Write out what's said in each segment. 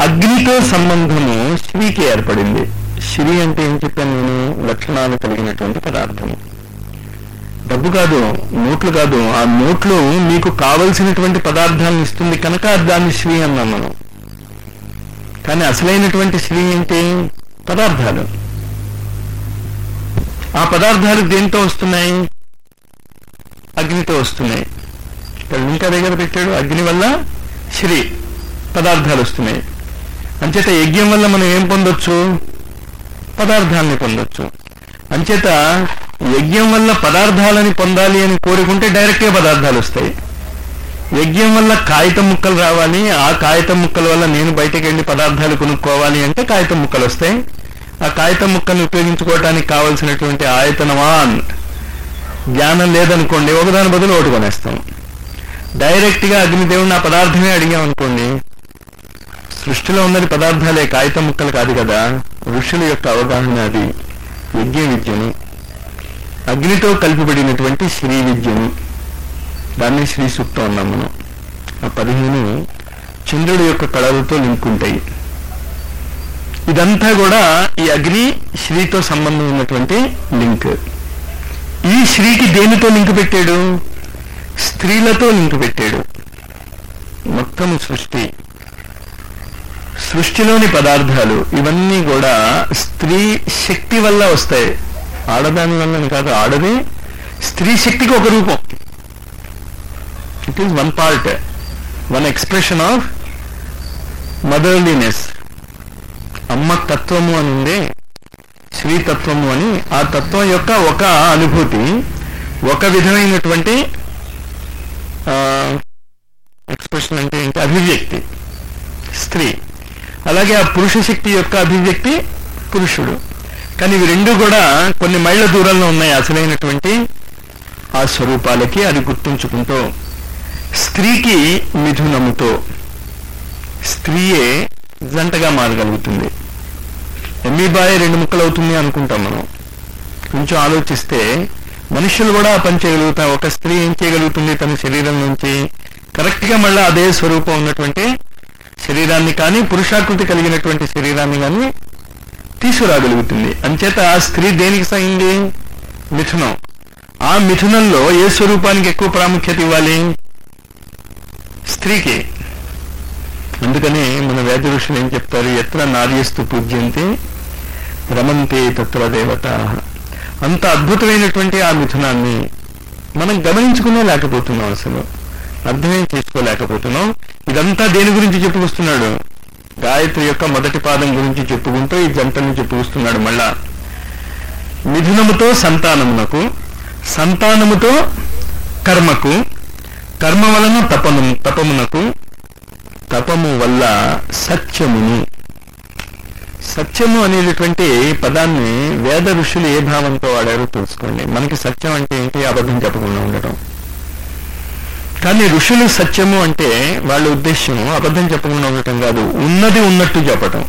అగ్నితో సంబంధము శ్రీకి ఏర్పడింది శ్రీ అంటే ఏం చెప్పాను నేను లక్షణాలు కలిగినటువంటి పదార్థము డబ్బు కాదు నోట్లు కాదు ఆ నోట్లు మీకు కావలసినటువంటి పదార్థాలను ఇస్తుంది కనుక దాన్ని శ్రీ అన్నాం మనం కానీ అసలైనటువంటి శ్రీ ఏంటి పదార్థాలు ఆ పదార్థాలు దేంతో వస్తున్నాయి అగ్నితో వస్తున్నాయి ఇక్కడ ఇంకా దగ్గర పెట్టాడు అగ్ని వల్ల శ్రీ పదార్థాలు వస్తున్నాయి అంచేత యజ్ఞం వల్ల మనం ఏం పొందొచ్చు పదార్థాలని పొందొచ్చు అంచేత యజ్ఞం వల్ల పదార్థాలని పొందాలి అని కోరుకుంటే డైరెక్ట్గా పదార్థాలు వస్తాయి యజ్ఞం వల్ల కాగితం ముక్కలు రావాలి ఆ కాగితం ముక్కల వల్ల నేను బయటకు వెళ్ళి పదార్థాలు కొనుక్కోవాలి అంటే కాగితం ముక్కలు వస్తాయి ఆ కాగితం ముక్కల్ని ఉపయోగించుకోవడానికి కావలసినటువంటి ఆయతనవాన్ జ్ఞానం లేదనుకోండి ఒకదాని బదులు ఒకటి కొనేస్తాం డైరెక్ట్ గా అగ్నిదేవుడిని ఆ పదార్థమే అడిగామనుకోండి సృష్టిలో ఉన్నది పదార్థాలే కాగితం ముక్కలు కాదు కదా ఋషుల యొక్క అవగాహన అది యజ్ఞ విద్యను అగ్నితో కలిపిబడినటువంటి శ్రీ విద్యను దాన్ని శ్రీ సూక్తం అన్నాం మనం ఆ పదిహేను చంద్రుడి యొక్క కళలతో లింక్ ఉంటాయి ఇదంతా కూడా ఈ అగ్ని శ్రీతో సంబంధం ఉన్నటువంటి లింక్ ఈ శ్రీకి దేనితో లింక్ పెట్టాడు స్త్రీలతో లింక్ పెట్టాడు మొత్తం సృష్టి సృష్టిలోని పదార్థాలు ఇవన్నీ కూడా స్త్రీ శక్తి వల్ల వస్తాయి ఆడదాని వల్ల కాదు ఆడది స్త్రీ శక్తికి ఒక రూపం it is one part one expression of motherliness అమ్మ తత్వము అని ఉంది శ్రీతత్వము అని ఆ తత్వం యొక్క ఒక అనుభూతి ఒక విధమైనటువంటి ఎక్స్ప్రెషన్ అంటే ఏంటి అభివ్యక్తి స్త్రీ అలాగే ఆ పురుష శక్తి యొక్క అభివ్యక్తి పురుషుడు కానీ ఇవి రెండు కూడా కొన్ని మైళ్ళ దూరంలో ఉన్నాయి అసలైనటువంటి ఆ స్వరూపాలకి అది గుర్తుంచుకుంటూ స్త్రీకి మిథునముతో స్త్రీయే జంటగా మారగలుగుతుంది ఎమ్మిబాయ్ రెండు ముక్కలు అవుతుంది అనుకుంటాం మనం కొంచెం ఆలోచిస్తే మనుషులు కూడా ఆ పని చేయగలుగుతారు ఒక స్త్రీ ఏం చేయగలుగుతుంది తన శరీరం నుంచి కరెక్ట్ గా మళ్ళీ అదే స్వరూపం ఉన్నటువంటి శరీరాన్ని కానీ పురుషాకృతి కలిగినటువంటి శరీరాన్ని కానీ తీసుకురాగలుగుతుంది అంచేత ఆ స్త్రీ దేనికి సాగింది మిథునం ఆ మిథునంలో ఏ స్వరూపానికి ఎక్కువ ప్రాముఖ్యత ఇవ్వాలి స్త్రీకి అందుకని మన వేద ఋషులు ఏం చెప్తారు ఎత్ర నార్యస్తు పూజ్యంతే రమంతే తత్ర దేవత అంత అద్భుతమైనటువంటి ఆ మిథునాన్ని మనం గమనించుకునే లేకపోతున్నాం అసలు అర్థమే చేసుకోలేకపోతున్నాం ఇదంతా దేని గురించి చెప్పుకొస్తున్నాడు గాయత్రి యొక్క మొదటి పాదం గురించి చెప్పుకుంటూ ఈ జంటను చెప్పుకొస్తున్నాడు మళ్ళా మిథునముతో సంతానమునకు సంతానముతో కర్మకు కర్మ వలన తపము తపమునకు తపము వల్ల సత్యమును సత్యము అనేటటువంటి పదాన్ని వేద ఋషులు ఏ భావంతో వాడారో తెలుసుకోండి మనకి సత్యం అంటే ఏంటి అబద్ధం చెప్పకుండా ఉండటం కానీ ఋషులు సత్యము అంటే వాళ్ళ ఉద్దేశం అబద్ధం చెప్పకుండా ఉండటం కాదు ఉన్నది ఉన్నట్టు చెప్పటం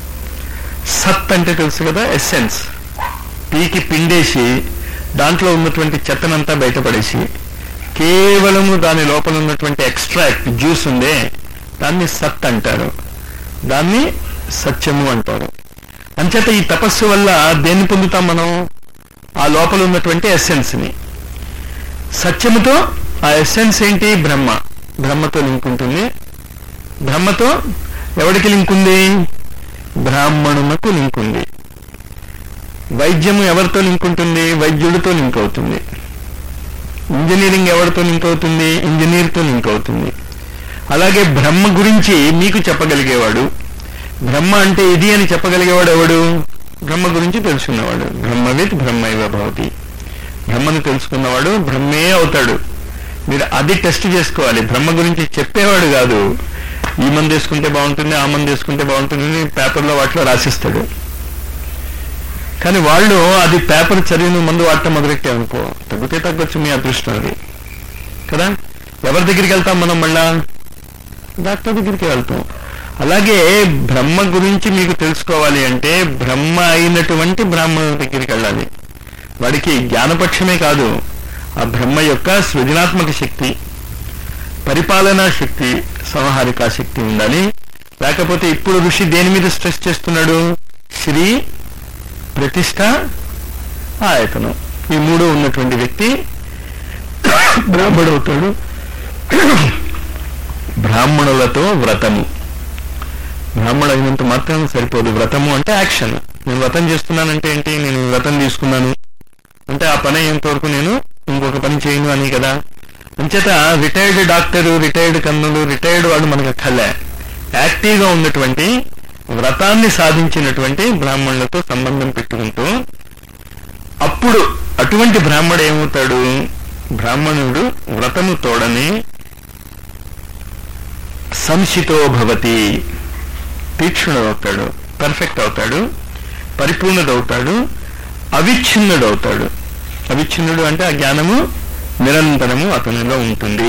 సత్ అంటే తెలుసు కదా ఎస్సెన్స్ పీకి పిండేసి దాంట్లో ఉన్నటువంటి చెత్తనంతా బయటపడేసి కేవలము దాని లోపల ఉన్నటువంటి ఎక్స్ట్రాక్ట్ జ్యూస్ ఉందే దాన్ని సత్ అంటారు దాన్ని సత్యము అంటారు అంచేత ఈ తపస్సు వల్ల దేన్ని పొందుతాం మనం ఆ లోపల ఉన్నటువంటి ఎస్సెన్స్ ని సత్యముతో ఆ ఎస్సెన్స్ ఏంటి బ్రహ్మ బ్రహ్మతో లింక్ ఉంటుంది బ్రహ్మతో ఎవరికి లింక్ ఉంది బ్రాహ్మణునకు లింక్ ఉంది వైద్యము ఎవరితో లింక్ ఉంటుంది వైద్యుడితో లింక్ అవుతుంది ఇంజనీరింగ్ ఎవరితో లింక్ అవుతుంది ఇంజనీర్తో లింక్ అవుతుంది అలాగే బ్రహ్మ గురించి మీకు చెప్పగలిగేవాడు బ్రహ్మ అంటే ఇది అని చెప్పగలిగేవాడు ఎవడు బ్రహ్మ గురించి తెలుసుకున్నవాడు బ్రహ్మవిత్ బ్రహ్మైవ భవతి బ్రహ్మను తెలుసుకున్నవాడు బ్రహ్మే అవుతాడు మీరు అది టెస్ట్ చేసుకోవాలి బ్రహ్మ గురించి చెప్పేవాడు కాదు ఈ మంది వేసుకుంటే బాగుంటుంది ఆ మంది వేసుకుంటే బాగుంటుంది పేపర్లో వాటిలో రాసిస్తాడు కానీ వాళ్ళు అది పేపర్ చదివిన ముందు వాడటం మొదలెట్టామనుకో తగ్గితే తగ్గొచ్చు మీ అదృష్టం అది కదా ఎవరి దగ్గరికి వెళ్తాం మనం మళ్ళా డాక్టర్ దగ్గరికి వెళ్తాం అలాగే బ్రహ్మ గురించి మీకు తెలుసుకోవాలి అంటే బ్రహ్మ అయినటువంటి బ్రాహ్మణుడి దగ్గరికి వెళ్ళాలి వాడికి జ్ఞానపక్షమే కాదు ఆ బ్రహ్మ యొక్క సృజనాత్మక శక్తి పరిపాలనా శక్తి సంహారికా శక్తి ఉండాలి లేకపోతే ఇప్పుడు ఋషి దేని మీద స్ట్రెస్ చేస్తున్నాడు శ్రీ ప్రతిష్ట ఆయతనం ఈ మూడు ఉన్నటువంటి వ్యక్తి బ్రాహ్మణుడవుతాడు బ్రాహ్మణులతో వ్రతము బ్రాహ్మణ అయినంత మాత్రం సరిపోదు వ్రతము అంటే యాక్షన్ నేను వ్రతం చేస్తున్నానంటే ఏంటి నేను వ్రతం తీసుకున్నాను అంటే ఆ పని అయ్యేంత వరకు నేను ఇంకొక పని చేయను అని కదా అంచేత రిటైర్డ్ డాక్టరు రిటైర్డ్ కన్నులు రిటైర్డ్ వాడు మనకు కళ్ళే యాక్టివ్గా ఉన్నటువంటి వ్రతాన్ని సాధించినటువంటి బ్రాహ్మణులతో సంబంధం పెట్టుకుంటూ అప్పుడు అటువంటి బ్రాహ్మడు ఏమవుతాడు బ్రాహ్మణుడు వ్రతము తోడని సంశితో భవతి తీక్షణుడవుతాడు పర్ఫెక్ట్ అవుతాడు పరిపూర్ణుడవుతాడు అవిచ్ఛిన్నుడవుతాడు అవిచ్ఛిన్నుడు అంటే ఆ జ్ఞానము నిరంతరము అతనిలో ఉంటుంది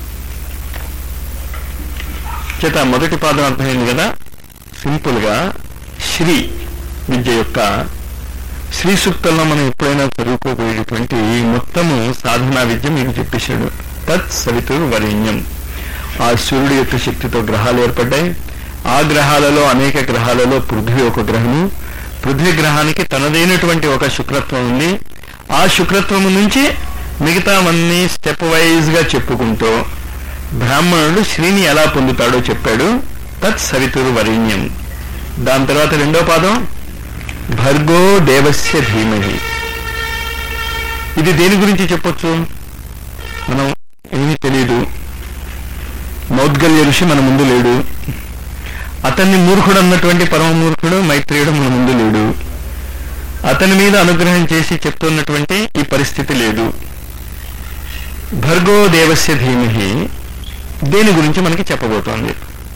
చేత మొదటి పాదం అర్థమైంది కదా సింపుల్ గా శ్రీ విద్య యొక్క శ్రీ సూక్తంలో మనం ఎప్పుడైనా చదువుకోబోయేటువంటి ఈ మొత్తము సాధనా విద్య మీకు చెప్పేశాడు తత్ సవితురు వరేణ్యం ఆ సూర్యుడి యొక్క శక్తితో గ్రహాలు ఏర్పడ్డాయి ఆ గ్రహాలలో అనేక గ్రహాలలో పృథ్వీ ఒక గ్రహము పృథ్వీ గ్రహానికి తనదైనటువంటి ఒక శుక్రత్వం ఉంది ఆ శుక్రత్వము నుంచి మిగతావన్నీ స్టెప్ వైజ్ గా చెప్పుకుంటూ బ్రాహ్మణుడు శ్రీని ఎలా పొందుతాడో చెప్పాడు తత్ సవితురు వరేణ్యం దాని తర్వాత రెండో పాదం భర్గో దేవస్య ధీమహి ఇది దేని గురించి చెప్పొచ్చు మనం ఏమీ తెలియదు మౌద్గల్య ఋషి మన ముందు లేడు అతన్ని మూర్ఖుడు అన్నటువంటి పరమ మూర్ఖుడు మైత్రేయుడు మన ముందు లేడు అతని మీద అనుగ్రహం చేసి చెప్తున్నటువంటి ఈ పరిస్థితి లేదు భర్గో దేవస్య ధీమహి దేని గురించి మనకి చెప్పబోతోంది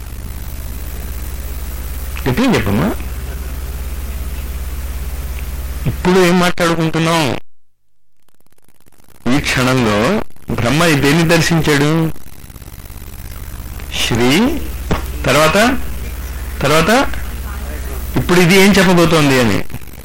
గట్టిగా చెప్పమ్మా ఇప్పుడు ఏం మాట్లాడుకుంటున్నాం ఈ క్షణంలో బ్రహ్మ దేన్ని దర్శించాడు శ్రీ తర్వాత తర్వాత ఇప్పుడు ఇది ఏం చెప్పబోతోంది అని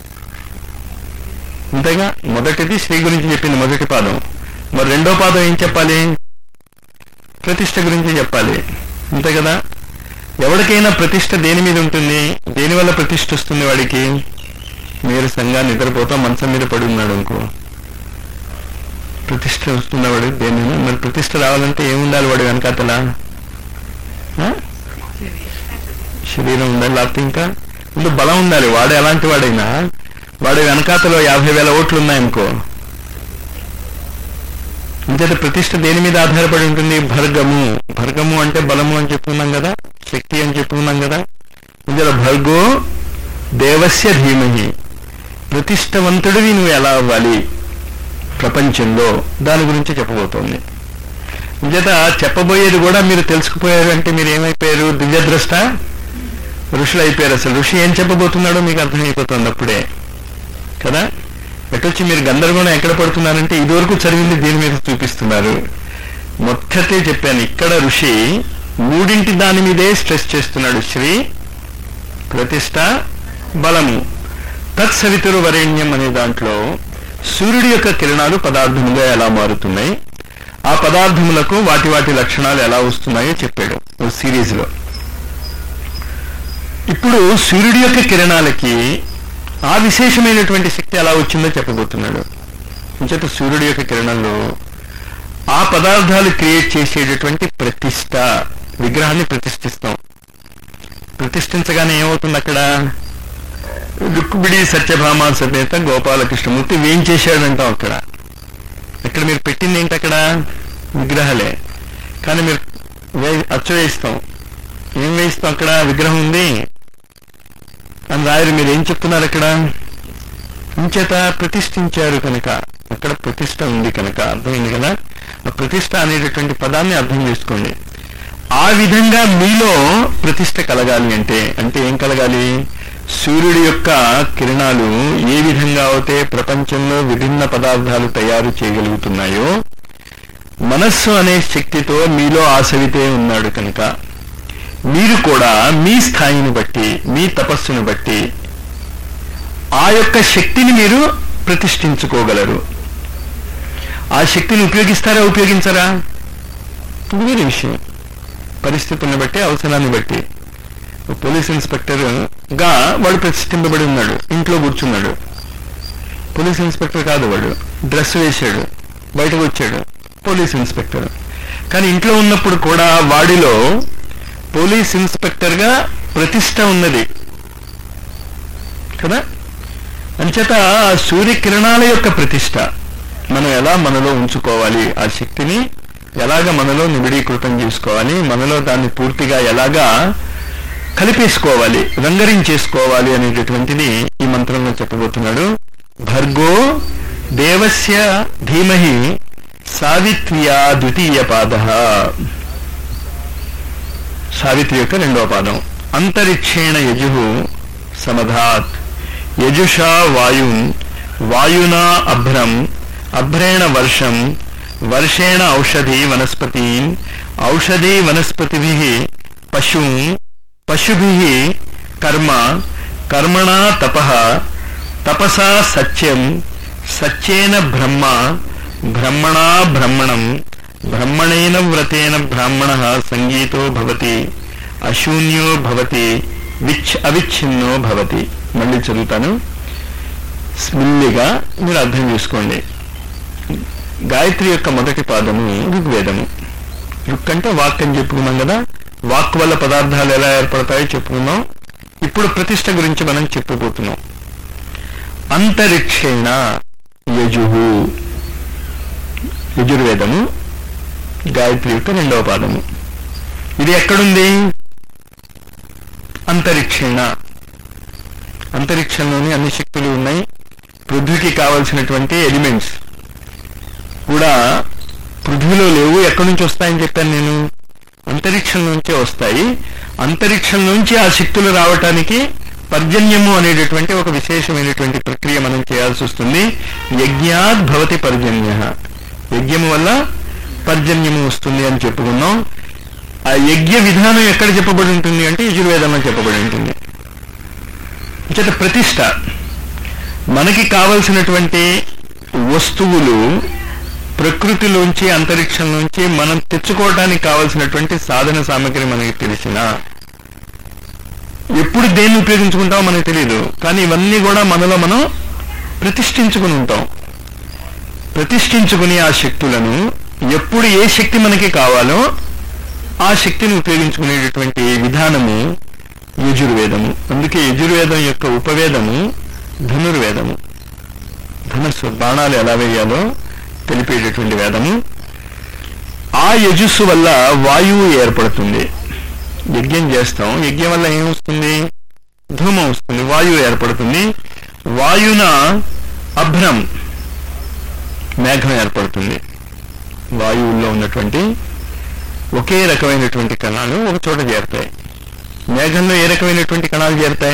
అంతేగా మొదటిది శ్రీ గురించి చెప్పింది మొదటి పాదం మరి రెండో పాదం ఏం చెప్పాలి ప్రతిష్ట గురించి చెప్పాలి అంతే కదా ఎవరికైనా ప్రతిష్ట దేని మీద ఉంటుంది దేని వల్ల ప్రతిష్ట వస్తుంది వాడికి నీరసంగా నిద్రపోతా మంచం మీద పడి ఉన్నాడు అనుకో ప్రతిష్ట వస్తున్నవాడు దేని మరి ప్రతిష్ట రావాలంటే ఏముండాలి వాడు వెనకాతలా ఆ? శరీరం ఉండాలి లేకపోతే ఇంకా ముందు బలం ఉండాలి వాడు ఎలాంటి వాడైనా వాడి వెనకాతలో యాభై వేల ఓట్లు ఉన్నాయనుకో అంచేత ప్రతిష్ట దేని మీద ఆధారపడి ఉంటుంది భర్గము భర్గము అంటే బలము అని చెప్పుకున్నాం కదా శక్తి అని చెప్పుకున్నాం కదా ఇందులో భర్గో దేవస్య ధీమహి ప్రతిష్టవంతుడివి నువ్వు ఎలా అవ్వాలి ప్రపంచంలో దాని గురించి చెప్పబోతోంది ఇంచేత చెప్పబోయేది కూడా మీరు తెలుసుకుపోయారు అంటే మీరు ఏమైపోయారు దివ్యద్రష్ట ఋషులు అయిపోయారు అసలు ఋషి ఏం చెప్పబోతున్నాడో మీకు అర్థమైపోతుంది అప్పుడే కదా ఎటొచ్చి మీరు గందరగోళం ఎక్కడ పడుతున్నారంటే ఇదివరకు చదివింది దీని మీద చూపిస్తున్నారు మొత్తతే చెప్పాను ఇక్కడ ఋషి మూడింటి దాని మీదే స్ట్రెస్ చేస్తున్నాడు శ్రీ ప్రతిష్ట బలము తత్సవితురు వరేణ్యం అనే దాంట్లో సూర్యుడి యొక్క కిరణాలు పదార్థముగా ఎలా మారుతున్నాయి ఆ పదార్థములకు వాటి వాటి లక్షణాలు ఎలా వస్తున్నాయో చెప్పాడు ఓ సిరీస్ లో ఇప్పుడు సూర్యుడి యొక్క కిరణాలకి ఆ విశేషమైనటువంటి శక్తి ఎలా వచ్చిందో చెప్పబోతున్నాడు అంచేత సూర్యుడి యొక్క కిరణంలో ఆ పదార్థాలు క్రియేట్ చేసేటటువంటి ప్రతిష్ట విగ్రహాన్ని ప్రతిష్ఠిస్తాం ప్రతిష్ఠించగానే ఏమవుతుంది అక్కడ రుక్మిడి సత్యభామ సమేత గోపాలకృష్ణమూర్తి ఏం చేశాడంటాం అక్కడ ఇక్కడ మీరు పెట్టింది ఏంటి అక్కడ విగ్రహాలే కానీ మీరు వే- అచ్చు వేయిస్తాం ఏం వేయిస్తాం అక్కడ విగ్రహం ఉంది అని రాయరు మీరు ఏం చెప్తున్నారు అక్కడ ఇంచేత ప్రతిష్ఠించారు కనుక అక్కడ ప్రతిష్ట ఉంది కనుక అర్థమైంది కదా ఆ ప్రతిష్ట అనేటటువంటి పదాన్ని అర్థం చేసుకోండి ఆ విధంగా మీలో ప్రతిష్ట కలగాలి అంటే అంటే ఏం కలగాలి సూర్యుడి యొక్క కిరణాలు ఏ విధంగా అయితే ప్రపంచంలో విభిన్న పదార్థాలు తయారు చేయగలుగుతున్నాయో మనస్సు అనే శక్తితో మీలో ఆసవితే ఉన్నాడు కనుక మీరు కూడా మీ స్థాయిని బట్టి మీ తపస్సును బట్టి ఆ యొక్క శక్తిని మీరు ప్రతిష్ఠించుకోగలరు ఆ శక్తిని ఉపయోగిస్తారా ఉపయోగించరా ఇది వేరే విషయం పరిస్థితులను బట్టి అవసరాన్ని బట్టి ఒక పోలీస్ ఇన్స్పెక్టర్ గా వాడు ప్రతిష్ఠింపబడి ఉన్నాడు ఇంట్లో కూర్చున్నాడు పోలీస్ ఇన్స్పెక్టర్ కాదు వాడు డ్రెస్ వేశాడు బయటకు వచ్చాడు పోలీస్ ఇన్స్పెక్టర్ కానీ ఇంట్లో ఉన్నప్పుడు కూడా వాడిలో పోలీస్ ఇన్స్పెక్టర్ గా ప్రతిష్ట ఉన్నది కదా అంచేత ఆ సూర్యకిరణాల యొక్క ప్రతిష్ట మనం ఎలా మనలో ఉంచుకోవాలి ఆ శక్తిని ఎలాగ మనలో నిబిడీకృతం చేసుకోవాలి మనలో దాన్ని పూర్తిగా ఎలాగా కలిపేసుకోవాలి రంగరించేసుకోవాలి అనేటటువంటిది ఈ మంత్రంలో చెప్పబోతున్నాడు భర్గో దేవస్య ధీమహి సావిత్ర్యా ద్వితీయ పాద సావిత్రి యొక్క రెండవ పాదం అంతరిక్షేణ యజు సమధాత్ యజుషా వాయుం వాయునా అభ్రం అభ్రేణ వర్షం వర్షేణ ఔషధి వనస్పతి ఔషధి వనస్పతి పశు పశుభి కర్మ కర్మణా తప తపసా సత్యం సత్యేన బ్రహ్మ బ్రహ్మణా బ్రహ్మణం బ్రహ్మణేన వ్రతేన బ్రాహ్మణ సంగీతో భవతి అశూన్యో భవతి విచ్ అవిచ్ఛిన్నో భవతి మళ్ళీ చదువుతాను స్మిల్లిగా మీరు అర్థం చేసుకోండి గాయత్రి యొక్క మొదటి పాదము ఋగ్వేదము రుక్ అంటే వాక్ అని చెప్పుకున్నాం కదా వాక్ వల్ల పదార్థాలు ఎలా ఏర్పడతాయో చెప్పుకున్నాం ఇప్పుడు ప్రతిష్ట గురించి మనం చెప్పబోతున్నాం అంతరిక్షేణ యజుహు యజుర్వేదము గాయత్రి యొక్క రెండవ పాదము ఇది ఎక్కడుంది అంతరిక్షేణ అంతరిక్షంలోని అన్ని శక్తులు ఉన్నాయి పృథ్వీకి కావలసినటువంటి ఎలిమెంట్స్ కూడా పృథ్వీలో లేవు ఎక్కడి నుంచి వస్తాయని చెప్పాను నేను అంతరిక్షం నుంచే వస్తాయి అంతరిక్షం నుంచి ఆ శక్తులు రావటానికి పర్జన్యము అనేటటువంటి ఒక విశేషమైనటువంటి ప్రక్రియ మనం చేయాల్సి వస్తుంది యజ్ఞాత్ భవతి పర్జన్య యజ్ఞము వల్ల పర్జన్యము వస్తుంది అని చెప్పుకున్నాం ఆ యజ్ఞ విధానం ఎక్కడ చెప్పబడి ఉంటుంది అంటే యజుర్వేదంలో చెప్పబడి ఉంటుంది చేత ప్రతిష్ట మనకి కావలసినటువంటి వస్తువులు ప్రకృతిలోంచి అంతరిక్షం నుంచి మనం తెచ్చుకోవడానికి కావలసినటువంటి సాధన సామగ్రి మనకి తెలిసిన ఎప్పుడు దేన్ని ఉపయోగించుకుంటామో మనకు తెలియదు కానీ ఇవన్నీ కూడా మనలో మనం ప్రతిష్ఠించుకుని ఉంటాం ప్రతిష్ఠించుకుని ఆ శక్తులను ఎప్పుడు ఏ శక్తి మనకి కావాలో ఆ శక్తిని ఉపయోగించుకునేటటువంటి విధానము యజుర్వేదము అందుకే యజుర్వేదం యొక్క ఉపవేదము ధనుర్వేదము ధనుస్సు బాణాలు ఎలా వేయాలో తెలిపేటటువంటి వేదము ఆ యజుస్సు వల్ల వాయువు ఏర్పడుతుంది యజ్ఞం చేస్తాం యజ్ఞం వల్ల ఏమొస్తుంది ధూమం వస్తుంది వాయువు ఏర్పడుతుంది వాయున అభ్రం మేఘం ఏర్పడుతుంది వాయువుల్లో ఉన్నటువంటి ఒకే రకమైనటువంటి కణాలు ఒక చోట చేరుతాయి మేఘంలో ఏ రకమైనటువంటి కణాలు చేరుతాయి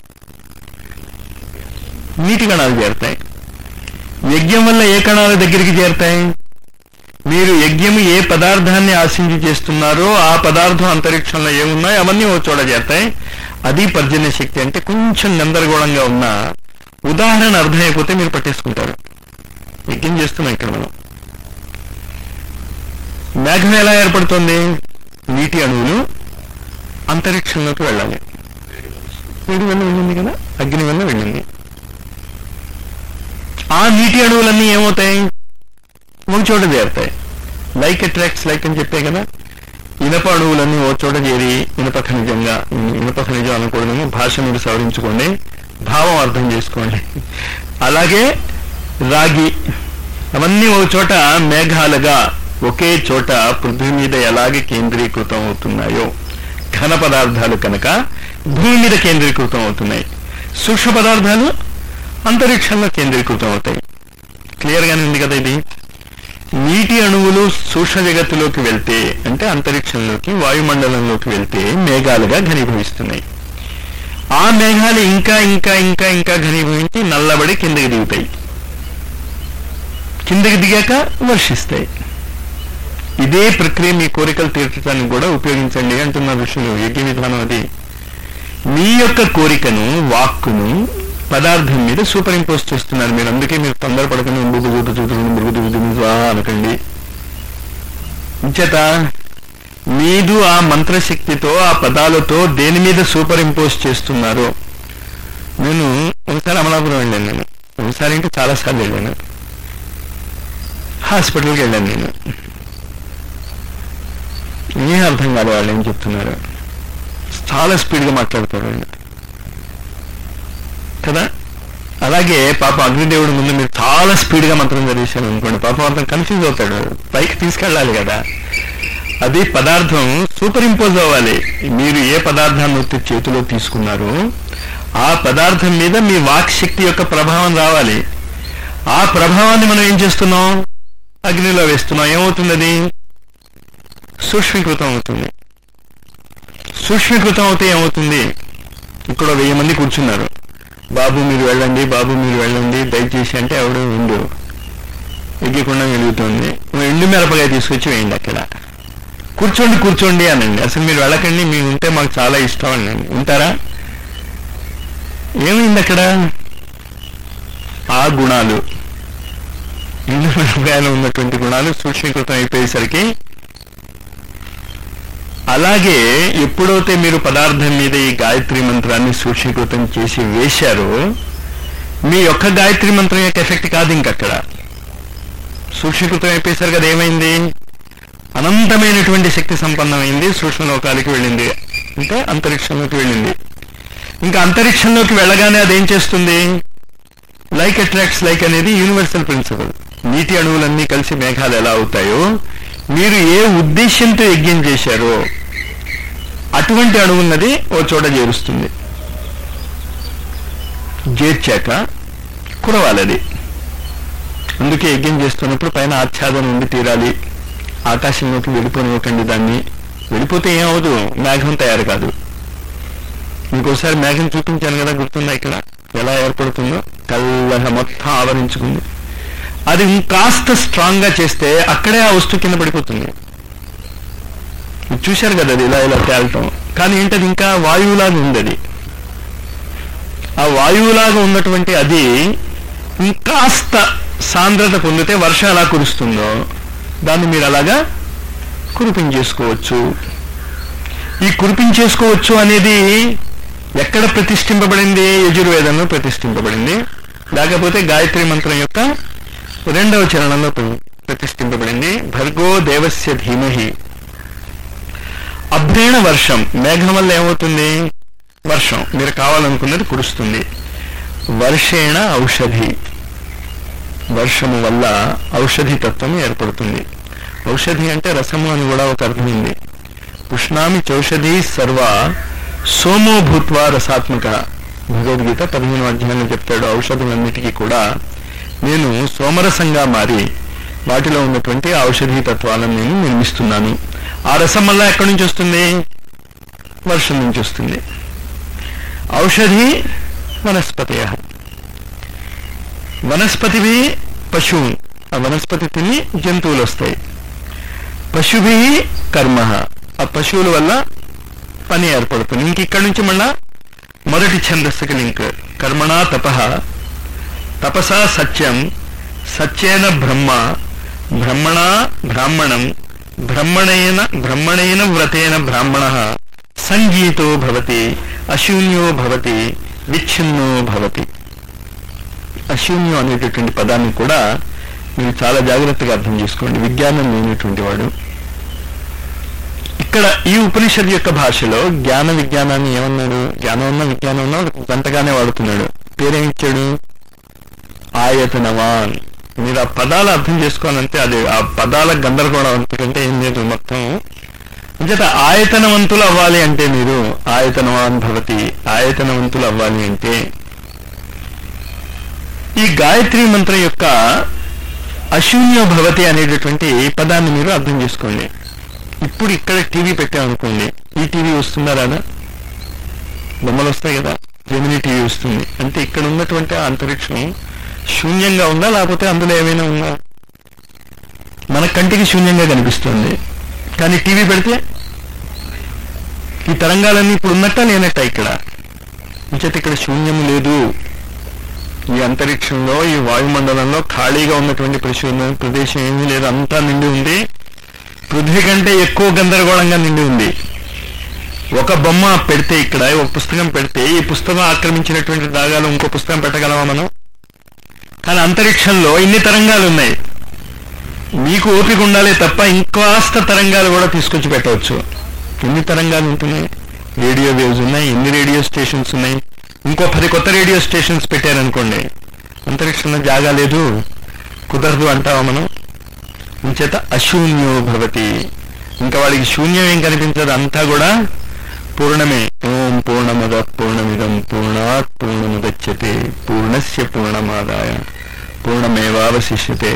నీటి కణాలు చేరుతాయి యజ్ఞం వల్ల ఏ కణాల దగ్గరికి చేరుతాయి మీరు యజ్ఞము ఏ పదార్థాన్ని ఆశించి చేస్తున్నారో ఆ పదార్థం అంతరిక్షంలో ఏమున్నాయో అవన్నీ ఒక చోట చేస్తాయి అది పర్జన్య శక్తి అంటే కొంచెం గందరగోళంగా ఉన్న ఉదాహరణ అర్థమైపోతే మీరు పట్టేసుకుంటారు యజ్ఞం చేస్తున్నాం ఇక్కడ మనం మేఘం ఎలా ఏర్పడుతుంది నీటి అణువులు అంతరిక్షంలోకి వెళ్ళాలి వేడి వల్ల వెళ్ళింది కదా అగ్ని వల్ల వెళ్ళింది ఆ నీటి అణువులన్నీ ఏమవుతాయి ఒక చోట చేరుతాయి లైక్ అట్రాక్ట్స్ లైక్ అని చెప్పే కదా ఇనప అణువులన్నీ ఓ చోట చేరి ఇనప ఖనిజంగా ఇనప ఖనిజం అనకూడదని భాష మీరు సవరించుకోండి భావం అర్థం చేసుకోండి అలాగే రాగి అవన్నీ ఒక చోట మేఘాలుగా ఒకే చోట పృథ్వీ మీద ఎలాగే కేంద్రీకృతం అవుతున్నాయో ఘన పదార్థాలు కనుక భూమి మీద కేంద్రీకృతం అవుతున్నాయి సూక్ష్మ పదార్థాలు అంతరిక్షంలో కేంద్రీకృతం అవుతాయి క్లియర్ గానే ఉంది కదా ఇది నీటి అణువులు సూక్ష్మ జగత్తులోకి వెళ్తే అంటే అంతరిక్షంలోకి వాయుమండలంలోకి వెళ్తే మేఘాలుగా ఘనీభవిస్తున్నాయి ఆ మేఘాలు ఇంకా ఇంకా ఇంకా ఇంకా ఘనీభవించి నల్లబడి కిందకి దిగుతాయి కిందకి దిగాక వర్షిస్తాయి ఇదే ప్రక్రియ మీ కోరికలు తీర్చడానికి కూడా ఉపయోగించండి అంటున్న ఋషులు యజ్ఞ విధానం అది మీ యొక్క కోరికను వాక్కును పదార్థం మీద సూపర్ ఇంపోజ్ చేస్తున్నారు మీరు అందుకే మీరు తొందరపడకుండా మృగు చూడు చూడు మృగు చూడు అనకండి ఇంచేత మీరు ఆ మంత్రశక్తితో ఆ పదాలతో దేని మీద సూపర్ ఇంపోజ్ చేస్తున్నారు నేను ఒకసారి అమలాపురం వెళ్ళాను నేను ఒకసారి అంటే చాలాసార్లు వెళ్ళాను హాస్పిటల్కి వెళ్ళాను నేను ఏం అర్థం కాదు వాళ్ళు ఏం చెప్తున్నారు చాలా స్పీడ్గా మాట్లాడతారు వాళ్ళు కదా అలాగే పాప అగ్నిదేవుడి ముందు మీరు చాలా స్పీడ్గా మంత్రం చదివేశారు అనుకోండి పాపం అంతా కన్ఫ్యూజ్ అవుతాడు పైకి తీసుకెళ్ళాలి కదా అది పదార్థం సూపర్ ఇంపోజ్ అవ్వాలి మీరు ఏ పదార్థాన్ని ఒత్తి చేతిలో తీసుకున్నారో ఆ పదార్థం మీద మీ వాక్ శక్తి యొక్క ప్రభావం రావాలి ఆ ప్రభావాన్ని మనం ఏం చేస్తున్నాం అగ్నిలో వేస్తున్నాం ఏమవుతుంది అది సూక్ష్మీకృతం అవుతుంది సూక్ష్మీకృతం అవుతే ఏమవుతుంది ఇక్కడ వెయ్యి మంది కూర్చున్నారు బాబు మీరు వెళ్ళండి బాబు మీరు వెళ్ళండి దయచేసి అంటే ఎవడు ఉండు ఎగ్గకుండా వెలుగుతుంది ఎండు మిరపకాయ తీసుకొచ్చి వేయండి అక్కడ కూర్చోండి కూర్చోండి అనండి అసలు మీరు వెళ్ళకండి మీరు ఉంటే మాకు చాలా ఇష్టం అనండి ఉంటారా ఏమైంది అక్కడ ఆ గుణాలు ఎండు మిరపకాయలో ఉన్నటువంటి గుణాలు సూక్ష్మీకృతం అయిపోయేసరికి అలాగే ఎప్పుడైతే మీరు పదార్థం మీద ఈ గాయత్రి మంత్రాన్ని సూక్ష్మీకృతం చేసి వేశారో మీ యొక్క గాయత్రి మంత్రం యొక్క ఎఫెక్ట్ కాదు ఇంకక్కడ సూక్ష్మీకృతం అయిపోయేసరి కదా ఏమైంది అనంతమైనటువంటి శక్తి సంపన్నమైంది సూక్ష్మలోకాలకి వెళ్ళింది అంటే అంతరిక్షంలోకి వెళ్ళింది ఇంకా అంతరిక్షంలోకి వెళ్ళగానే అదేం చేస్తుంది లైక్ అట్రాక్ట్స్ లైక్ అనేది యూనివర్సల్ ప్రిన్సిపల్ నీటి అణువులన్నీ కలిసి మేఘాలు ఎలా అవుతాయో మీరు ఏ ఉద్దేశంతో యజ్ఞం చేశారో అటువంటి అణువున్నది ఓ చోట చేరుస్తుంది చేర్చాక కురవాలది అందుకే యజ్ఞం చేస్తున్నప్పుడు పైన ఆచ్ఛాదన ఉండి తీరాలి ఆకాశంలోకి వెళ్ళిపోనివ్వకండి దాన్ని వెళ్ళిపోతే ఏమవదు మేఘం తయారు కాదు ఇంకోసారి మేఘం చూపించాను కదా గుర్తుందా ఇక్కడ ఎలా ఏర్పడుతుందో కళ్ళగా మొత్తం ఆవరించుకుంది అది ఇంకాస్త స్ట్రాంగ్ గా చేస్తే అక్కడే ఆ వస్తువు కింద పడిపోతుంది మీరు చూశారు కదా అది ఇలా ఇలా తేలటం కానీ ఏంటది ఇంకా వాయువులాగా ఉంది అది ఆ వాయువులాగా ఉన్నటువంటి అది ఇంకాస్త సాంద్రత పొందితే వర్షం ఎలా కురుస్తుందో దాన్ని మీరు అలాగా కురిపించేసుకోవచ్చు ఈ కురిపించేసుకోవచ్చు అనేది ఎక్కడ ప్రతిష్ఠింపబడింది యజుర్వేదంలో ప్రతిష్ఠింపబడింది లేకపోతే గాయత్రి మంత్రం యొక్క రెండవ చరణంలో ప్ర- ప్రతిష్ఠింపబడింది భర్గో దేవస్య ధీమహి అభ్రేణ వర్షం మేఘం వల్ల ఏమవుతుంది వర్షం మీరు కావాలనుకున్నది కురుస్తుంది వర్షేణ ఔషధి వర్షము వల్ల ఔషధి తత్వం ఏర్పడుతుంది ఔషధి అంటే రసము అని కూడా ఒక అర్థం ఉంది పుష్ణామి చౌషధి సర్వ సోమో భూత్వా రసాత్మక భగవద్గీత పదిహేను అధ్యాయంలో చెప్తాడు ఔషధులన్నిటికీ కూడా నేను సోమరసంగా మారి వాటిలో ఉన్నటువంటి ఆ ఔషధీ తత్వాలను నేను నిర్మిస్తున్నాను ఆ రసం వల్ల ఎక్కడి నుంచి వస్తుంది వర్షం నుంచి వస్తుంది ఔషధి వనస్పతయ వనస్పతివి పశువు ఆ వనస్పతి తిని జంతువులు వస్తాయి పశుభి కర్మ ఆ పశువుల వల్ల పని ఏర్పడుతుంది ఇంక ఇక్కడి నుంచి మళ్ళా మొదటి ఛందస్సుకి లింక్ కర్మణా తప తపసా సత్యం సత్యేన బ్రహ్మ బ్రహ్మణా బ్రాహ్మణం బ్రహ్మణేన బ్రహ్మణేన వ్రతేన బ్రాహ్మణ సంగీతో భవతి అశూన్యో భవతి విచ్ఛిన్నో భవతి అశూన్యం అనేటటువంటి పదాన్ని కూడా మీరు చాలా జాగ్రత్తగా అర్థం చేసుకోండి విజ్ఞానం లేనటువంటి వాడు ఇక్కడ ఈ ఉపనిషత్ యొక్క భాషలో జ్ఞాన విజ్ఞానాన్ని ఏమన్నాడు జ్ఞానం ఉన్న విజ్ఞానం ఉన్న గంటగానే వాడుతున్నాడు పేరేమిచ్చాడు ఆయతనవాన్ మీరు ఆ పదాలు అర్థం చేసుకోవాలంటే అది ఆ పదాల గందరగోళం అంతకంటే ఏం లేదు మొత్తం అంచేత ఆయతనవంతులు అవ్వాలి అంటే మీరు ఆయతనవాన్ భవతి ఆయతనవంతులు అవ్వాలి అంటే ఈ గాయత్రి మంత్రం యొక్క అశూన్య భవతి అనేటటువంటి పదాన్ని మీరు అర్థం చేసుకోండి ఇప్పుడు ఇక్కడ టీవీ పెట్టామనుకోండి ఈ టీవీ వస్తుందా రాదా బొమ్మలు వస్తాయి కదా జమినీ టీవీ వస్తుంది అంటే ఇక్కడ ఉన్నటువంటి ఆ అంతరిక్షం శూన్యంగా ఉందా లేకపోతే అందులో ఏమైనా ఉందా మన కంటికి శూన్యంగా కనిపిస్తుంది కానీ టీవీ పెడితే ఈ తరంగాలన్నీ ఇప్పుడు ఉన్నట్ట లేనట్ట ఇక్కడ ఇంచేత ఇక్కడ శూన్యం లేదు ఈ అంతరిక్షంలో ఈ వాయుమండలంలో ఖాళీగా ఉన్నటువంటి ప్రశు ప్రదేశం ఏమీ లేదు అంతా నిండి ఉంది పృథ్వీ కంటే ఎక్కువ గందరగోళంగా నిండి ఉంది ఒక బొమ్మ పెడితే ఇక్కడ ఒక పుస్తకం పెడితే ఈ పుస్తకం ఆక్రమించినటువంటి దాగాలు ఇంకో పుస్తకం పెట్టగలమా మనం కానీ అంతరిక్షంలో ఇన్ని తరంగాలు ఉన్నాయి మీకు ఓపిక ఉండాలి తప్ప ఇంకాస్త తరంగాలు కూడా తీసుకొచ్చి పెట్టవచ్చు ఎన్ని తరంగాలు ఉంటున్నాయి రేడియో వేవ్స్ ఉన్నాయి ఎన్ని రేడియో స్టేషన్స్ ఉన్నాయి ఇంకో పది కొత్త రేడియో స్టేషన్స్ పెట్టారనుకోండి అంతరిక్షంలో జాగా లేదు కుదరదు అంటావా మనం ఇంచేత అశూన్యో భవతి ఇంకా వాడికి శూన్యం ఏం కనిపించదు అంతా కూడా పూర్ణమే ఓం పూర్ణమద పూర్ణమిదం పూర్ణాత్ పూర్ణముదచ్యతే పూర్ణస్య పూర్ణమాదాయ పూర్ణమేవావశిష్యతే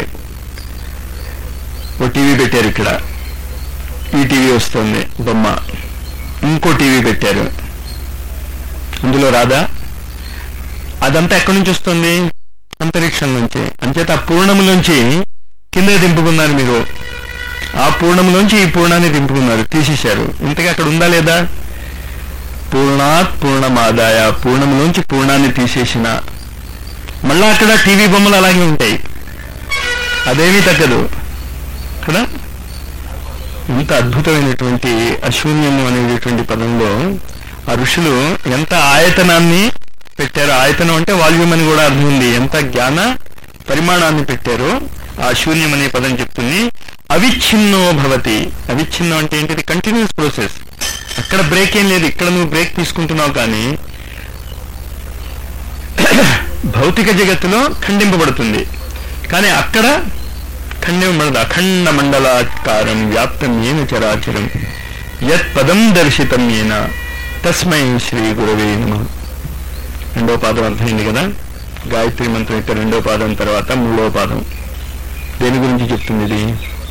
ఓ టీవీ పెట్టారు ఇక్కడ ఈ టీవీ వస్తుంది బొమ్మ ఇంకో టీవీ పెట్టారు అందులో రాదా అదంతా ఎక్కడి నుంచి వస్తుంది అంతరిక్షం నుంచి అంచేత ఆ పూర్ణములోంచి కింద దింపుకున్నారు మీరు ఆ పూర్ణములోంచి ఈ పూర్ణాన్ని దింపుకున్నారు తీసేశారు ఇంతకీ అక్కడ ఉందా లేదా పూర్ణాత్ పూర్ణమాదాయ పూర్ణములోంచి పూర్ణాన్ని తీసేసిన మళ్ళా అక్కడ టీవీ బొమ్మలు అలాగే ఉంటాయి అదేమీ తగ్గదు కదా ఇంత అద్భుతమైనటువంటి అశూన్యము అనేటటువంటి పదంలో ఆ ఋషులు ఎంత ఆయతనాన్ని పెట్టారు ఆయతనం అంటే వాల్యూమ్ అని కూడా అర్థం ఉంది ఎంత జ్ఞాన పరిమాణాన్ని పెట్టారో ఆ శూన్యం అనే పదం చెప్తుంది అవిచ్ఛిన్నో భవతి అవిచ్ఛిన్నం అంటే ఏంటిది కంటిన్యూస్ ప్రాసెస్ అక్కడ బ్రేక్ ఏం లేదు ఇక్కడ నువ్వు బ్రేక్ తీసుకుంటున్నావు కానీ భౌతిక జగత్తులో ఖండింపబడుతుంది కానీ అక్కడ ఖండింపబడదు అఖండ మండలాకారం వ్యాప్తం ఏన చరాచరం యత్ పదం దర్శితం ఏన తస్మై శ్రీ గురవే నమ రెండో పాదం అర్థమైంది కదా గాయత్రి మంత్రం యొక్క రెండో పాదం తర్వాత మూడో పాదం దేని గురించి చెప్తుంది ఇది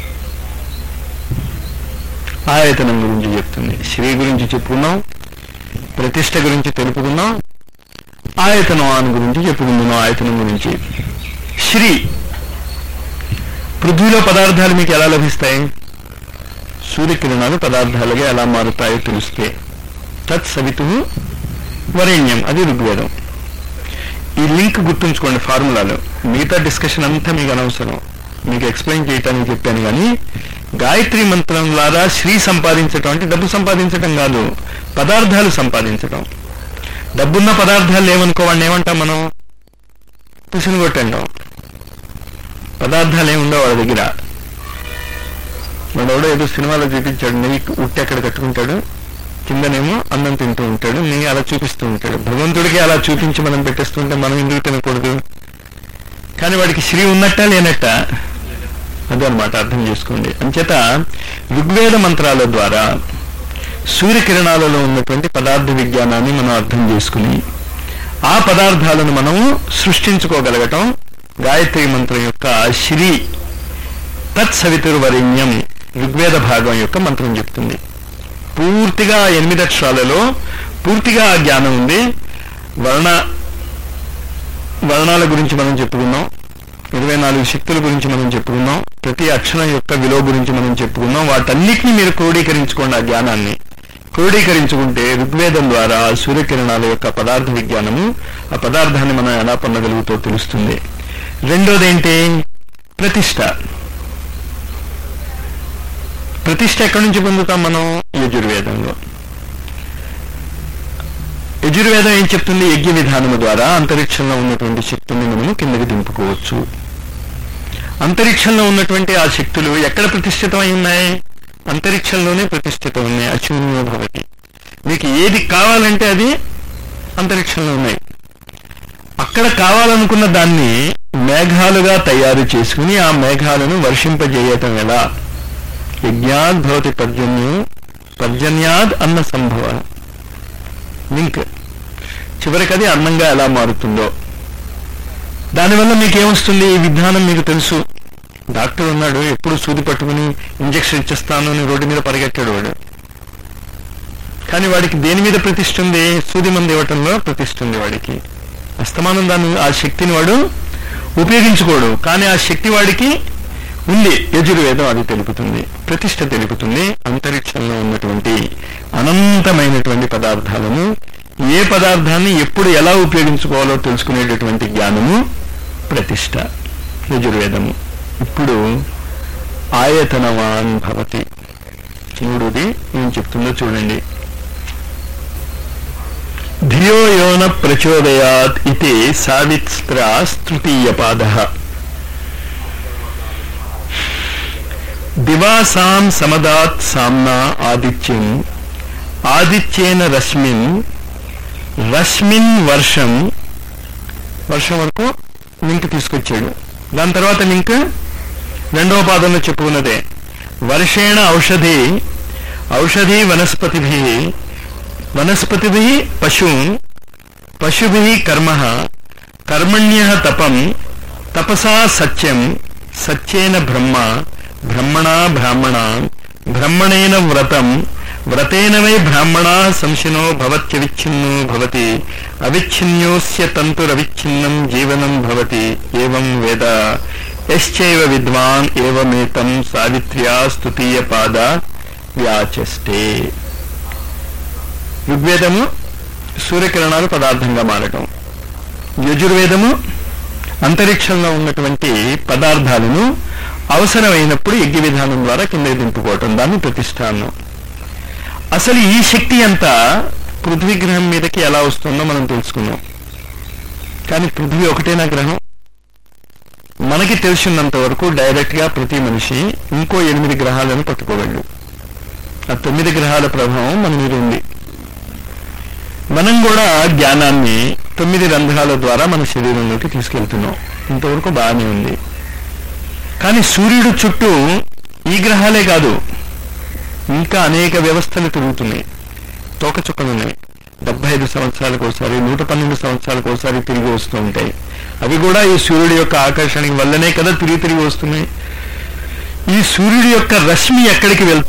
ఆయతనం గురించి చెప్తుంది శ్రీ గురించి చెప్పుకున్నాం ప్రతిష్ట గురించి తెలుపుకున్నాం ఆయతనం అని గురించి చెప్పుకుంటున్నాం ఆయతనం గురించి శ్రీ పృథ్వీలో పదార్థాలు మీకు ఎలా లభిస్తాయి సూర్యకిరణాలు పదార్థాలుగా ఎలా మారుతాయో తెలిస్తే తత్ సవితు వరేణ్యం అది ఋగ్వేదం ఈ లింక్ గుర్తుంచుకోండి ఫార్ములాలో మిగతా డిస్కషన్ అంతా మీకు అనవసరం మీకు ఎక్స్ప్లెయిన్ చేయటానికి చెప్పాను కానీ గాయత్రి మంత్రం ద్వారా శ్రీ సంపాదించటం అంటే డబ్బు సంపాదించటం కాదు పదార్థాలు సంపాదించటం డబ్బున్న పదార్థాలు లేవనుకోవాడిని ఏమంటాం మనం పిసిని కొట్టంటాం పదార్థాలు ఏముండవు వాళ్ళ దగ్గర వాడెవడో ఏదో సినిమాలో చూపించాడు నెయ్యి ఉట్టి అక్కడ కట్టుకుంటాడు కిందనేమో అన్నం తింటూ ఉంటాడు నెయ్యి అలా చూపిస్తూ ఉంటాడు భగవంతుడికి అలా చూపించి మనం పెట్టేస్తుంటే మనం ఎందుకు తినకూడదు కానీ వాడికి శ్రీ ఉన్నట్ట లేనట్ట అదనమాట అర్థం చేసుకోండి అంచేత ఋగ్వేద మంత్రాల ద్వారా సూర్యకిరణాలలో ఉన్నటువంటి పదార్థ విజ్ఞానాన్ని మనం అర్థం చేసుకుని ఆ పదార్థాలను మనము సృష్టించుకోగలగటం గాయత్రి మంత్రం యొక్క శ్రీ తత్సవితుర్వరిణ్యం ఋగ్వేద భాగం యొక్క మంత్రం చెప్తుంది పూర్తిగా ఎనిమిది అక్షరాలలో పూర్తిగా ఆ జ్ఞానం ఉంది వర్ణ వర్ణాల గురించి మనం చెప్పుకున్నాం ఇరవై నాలుగు శక్తుల గురించి మనం చెప్పుకున్నాం ప్రతి అక్షరం యొక్క విలువ గురించి మనం చెప్పుకున్నాం వాటన్నిటిని మీరు క్రోడీకరించుకోండి ఆ జ్ఞానాన్ని క్రోడీకరించుకుంటే ఋగ్వేదం ద్వారా సూర్యకిరణాల యొక్క పదార్థ విజ్ఞానము ఆ పదార్థాన్ని మనం ఎలా పొందగలుగుతో తెలుస్తుంది రెండోది ఏంటి ప్రతిష్ట ప్రతిష్ట ఎక్కడి నుంచి పొందుతాం మనం యజుర్వేదంలో యజుర్వేదం ఏం చెప్తుంది యజ్ఞ విధానము ద్వారా అంతరిక్షంలో ఉన్నటువంటి శక్తుల్ని మనము కిందకి దింపుకోవచ్చు అంతరిక్షంలో ఉన్నటువంటి ఆ శక్తులు ఎక్కడ ప్రతిష్ఠితమై ఉన్నాయి అంతరిక్షంలోనే ప్రతిష్ఠితం ఉన్నాయి అచ్యున్యో భవతి మీకు ఏది కావాలంటే అది అంతరిక్షంలో ఉన్నాయి అక్కడ కావాలనుకున్న దాన్ని మేఘాలుగా తయారు చేసుకుని ఆ మేఘాలను వర్షింపజేయటం ఎలా యజ్ఞాద్ భవతి పర్జన్యం పర్జన్యాద్ అన్న సంభవ లింక్ చివరికి అది అన్నంగా ఎలా మారుతుందో దానివల్ల మీకు ఏమొస్తుంది ఈ విధానం మీకు తెలుసు డాక్టర్ ఉన్నాడు ఎప్పుడు సూది పట్టుకుని ఇంజక్షన్ ఇచ్చేస్తాను అని రోడ్డు మీద పరిగెట్టాడు వాడు కానీ వాడికి దేని మీద ప్రతిష్ఠ ఉంది సూది మంది ఇవ్వటంలో ప్రతిష్ఠ ఉంది వాడికి అస్తమానం దాన్ని ఆ శక్తిని వాడు ఉపయోగించుకోడు కానీ ఆ శక్తి వాడికి ఉంది యజుర్వేదం అది తెలుపుతుంది ప్రతిష్ట తెలుపుతుంది అంతరిక్షంలో ఉన్నటువంటి అనంతమైనటువంటి పదార్థాలను ఏ పదార్థాన్ని ఎప్పుడు ఎలా ఉపయోగించుకోవాలో తెలుసుకునేటటువంటి జ్ఞానము ప్రతిష్ట యజుర్వేదము ఇప్పుడు ఆయతనవాన్ భవతి శివుడుది ఏం చెప్తుందో చూడండి ధియో యోన ప్రచోదయాత్ ఇది సావిత్ర తృతీయ పాద దివాసాం సమదాత్ సామ్నా ఆదిత్యం ఆదిత్యేన రశ్మిన్ రశ్మిన్ వర్షం వర్షం వరకు లింక్ తీసుకొచ్చాడు దాని తర్వాత లింక్ రెండవ పాదంలో చెప్పుకున్నదే వర్షేణ ఔషధి ఔషధి వనస్పతిభి వనస్పతిభి పశూన్ పశుభి కర్మ కర్మణ్య తపం తపసా సత్యం సత్యేన బ్రహ్మ బ్రహ్మణా బ్రాహ్మణ బ్రహ్మణేన వ్రతం వ్రతేన వై బ్రాహ్మణా సంశినో భవత్యవిచ్ఛిన్నో భవతి అవిచ్ఛిన్యోస్య తంతురవిచ్ఛిన్నం జీవనం భవతి ఏవం వేద యశ్చైవ విద్వాన్ ఏవమేతం సావిత్ర్యా స్తుతీయ పాద వ్యాచష్టే ఋగ్వేదము సూర్యకిరణాలు పదార్థంగా మారటం యజుర్వేదము అంతరిక్షంలో ఉన్నటువంటి పదార్థాలను అవసరమైనప్పుడు యజ్ఞ విధానం ద్వారా కింద దింపుకోవటం దాన్ని ప్రతిష్టానం అసలు ఈ శక్తి అంతా పృథ్వీ గ్రహం మీదకి ఎలా వస్తుందో మనం తెలుసుకున్నాం కానీ పృథ్వీ ఒకటేనా గ్రహం మనకి తెలిసినంత వరకు డైరెక్ట్ గా ప్రతి మనిషి ఇంకో ఎనిమిది గ్రహాలను పట్టుకోగలడు ఆ తొమ్మిది గ్రహాల ప్రభావం మన మీద ఉంది మనం కూడా జ్ఞానాన్ని తొమ్మిది రంధ్రాల ద్వారా మన శరీరంలోకి తీసుకెళ్తున్నాం ఇంతవరకు బాగానే ఉంది కానీ సూర్యుడు చుట్టూ ఈ గ్రహాలే కాదు ఇంకా అనేక వ్యవస్థలు తిరుగుతున్నాయి తోకచుక్కలు ఉన్నాయి డెబ్బై ఐదు సంవత్సరాలకు ఒకసారి నూట పన్నెండు సంవత్సరాలకు ఒకసారి తిరిగి వస్తూ ఉంటాయి అవి కూడా ఈ సూర్యుడి యొక్క ఆకర్షణ వల్లనే కదా తిరిగి తిరిగి వస్తున్నాయి ఈ సూర్యుడి యొక్క రశ్మి ఎక్కడికి వెళ్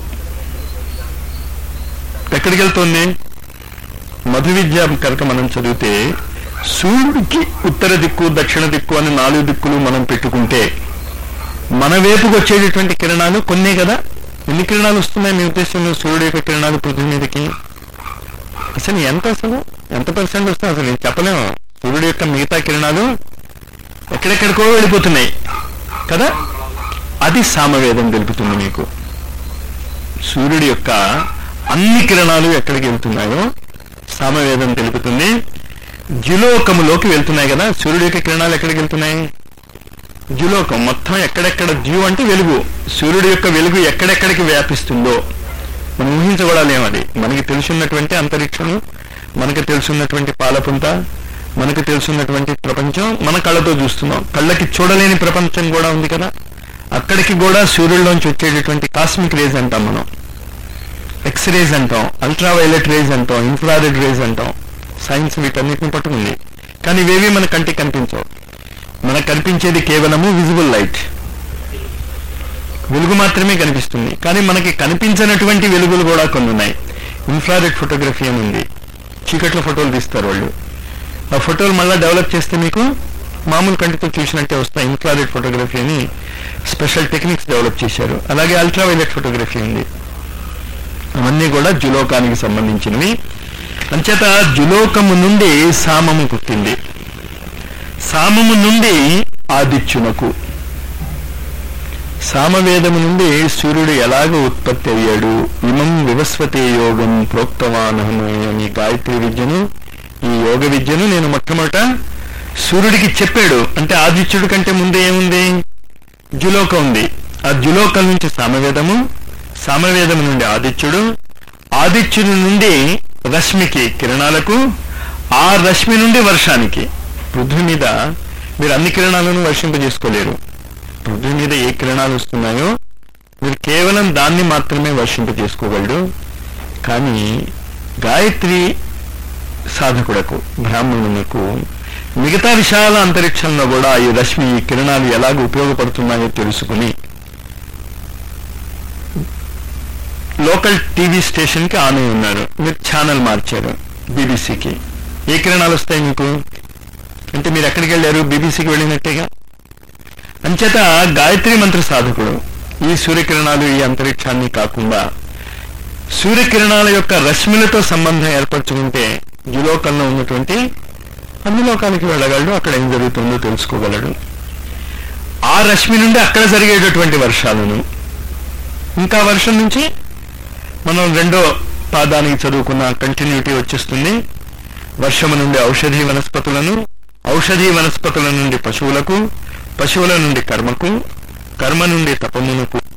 ఎక్కడికి వెళ్తోంది మధు విద్య కనుక మనం చదివితే సూర్యుడికి ఉత్తర దిక్కు దక్షిణ దిక్కు అని నాలుగు దిక్కులు మనం పెట్టుకుంటే మన వైపుకు వచ్చేటటువంటి కిరణాలు కొన్నే కదా ఎన్ని కిరణాలు వస్తున్నాయి మీ ఉద్దేశంలో సూర్యుడి యొక్క కిరణాలు పృథ్వీ మీదకి అసలు ఎంత అసలు ఎంత పర్సెంట్ వస్తాయి అసలు నేను చెప్పలేము సూర్యుడి యొక్క మిగతా కిరణాలు ఎక్కడెక్కడికో వెళ్ళిపోతున్నాయి కదా అది సామవేదం తెలుపుతుంది మీకు సూర్యుడి యొక్క అన్ని కిరణాలు ఎక్కడికి వెళ్తున్నాయో సామవేదం తెలుపుతుంది ద్యులోకములోకి వెళ్తున్నాయి కదా సూర్యుడి యొక్క కిరణాలు ఎక్కడికి వెళ్తున్నాయి ద్యులోకం మొత్తం ఎక్కడెక్కడ ద్యు అంటే వెలుగు సూర్యుడి యొక్క వెలుగు ఎక్కడెక్కడికి వ్యాపిస్తుందో మనం ఊహించబడాలేం అది మనకి తెలుసున్నటువంటి అంతరిక్షము మనకు తెలుసున్నటువంటి పాలపుంత మనకు తెలుసున్నటువంటి ప్రపంచం మన కళ్ళతో చూస్తున్నాం కళ్ళకి చూడలేని ప్రపంచం కూడా ఉంది కదా అక్కడికి కూడా సూర్యుడిలోంచి వచ్చేటటువంటి కాస్మిక్ రేజ్ అంటాం మనం ఎక్స్ రేజ్ అంటాం అల్ట్రా వైలెట్ రేజ్ అంటాం ఇన్ఫ్రారెడ్ రేజ్ అంటాం సైన్స్ వీటన్నిటిని పట్టుకుంది కానీ ఇవేవి మన కంటికి కనిపించవు మనకు కనిపించేది కేవలము విజిబుల్ లైట్ వెలుగు మాత్రమే కనిపిస్తుంది కానీ మనకి కనిపించినటువంటి వెలుగులు కూడా కొన్ని ఉన్నాయి ఇన్ఫ్రారెడ్ ఫోటోగ్రఫీ అని ఉంది చీకట్లో ఫోటోలు తీస్తారు వాళ్ళు ఆ ఫోటోలు మళ్ళీ డెవలప్ చేస్తే మీకు మామూలు కంటితో చూసినట్టే వస్తాయి ఇన్ఫ్రారెడ్ ఫోటోగ్రఫీ అని స్పెషల్ టెక్నిక్స్ డెవలప్ చేశారు అలాగే అల్ట్రా వైలెట్ ఫోటోగ్రఫీ ఉంది అవన్నీ కూడా జులోకానికి సంబంధించినవి అంచేత జులోకము నుండి సామము పుట్టింది సామము నుండి ఆదిత్యునకు సామవేదము నుండి సూర్యుడు ఎలాగ ఉత్పత్తి అయ్యాడు ఇమం వివస్వతే యోగం ప్రోక్తవానహము అని గాయత్రి విద్యను ఈ యోగ విద్యను నేను మొట్టమొదట సూర్యుడికి చెప్పాడు అంటే ఆదిత్యుడి కంటే ముందే ఏముంది జులోకం ఉంది ఆ జులోకం నుంచి సామవేదము సామవేదము నుండి ఆదిత్యుడు ఆదిత్యుడి నుండి రశ్మికి కిరణాలకు ఆ రశ్మి నుండి వర్షానికి పృథ్వీ మీద మీరు అన్ని కిరణాలను వర్షింపజేసుకోలేరు పృథ్వీ మీద ఏ కిరణాలు వస్తున్నాయో మీరు కేవలం దాన్ని మాత్రమే వర్షింపజేసుకోగలడు కానీ గాయత్రి సాధకుడకు బ్రాహ్మణునకు మిగతా విశాల అంతరిక్షంలో కూడా ఈ రశ్మి ఈ కిరణాలు ఎలాగ ఉపయోగపడుతున్నాయో తెలుసుకుని లోకల్ టీవీ స్టేషన్ కి ఆన్ అయి ఉన్నారు మీరు ఛానల్ మార్చారు బీబీసీకి ఏ కిరణాలు వస్తాయి మీకు అంటే మీరు ఎక్కడికి వెళ్ళారు బీబీసీకి వెళ్ళినట్టేగా అంచేత గాయత్రి మంత్ర సాధకుడు ఈ సూర్యకిరణాలు ఈ అంతరిక్షాన్ని కాకుండా సూర్యకిరణాల యొక్క రశ్మిలతో సంబంధం ఏర్పరచుకుంటే ద్విలోకంలో ఉన్నటువంటి అన్ని లోకానికి వెళ్ళగలడు అక్కడ ఏం జరుగుతుందో తెలుసుకోగలడు ఆ రశ్మి నుండి అక్కడ జరిగేటటువంటి వర్షాలను ఇంకా వర్షం నుంచి మనం రెండో పాదానికి చదువుకున్న కంటిన్యూటీ వచ్చేస్తుంది వర్షము నుండి ఔషధీ వనస్పతులను ఔషధీ వనస్పతుల నుండి పశువులకు పశువుల నుండి కర్మకు కర్మ నుండి తపమునకు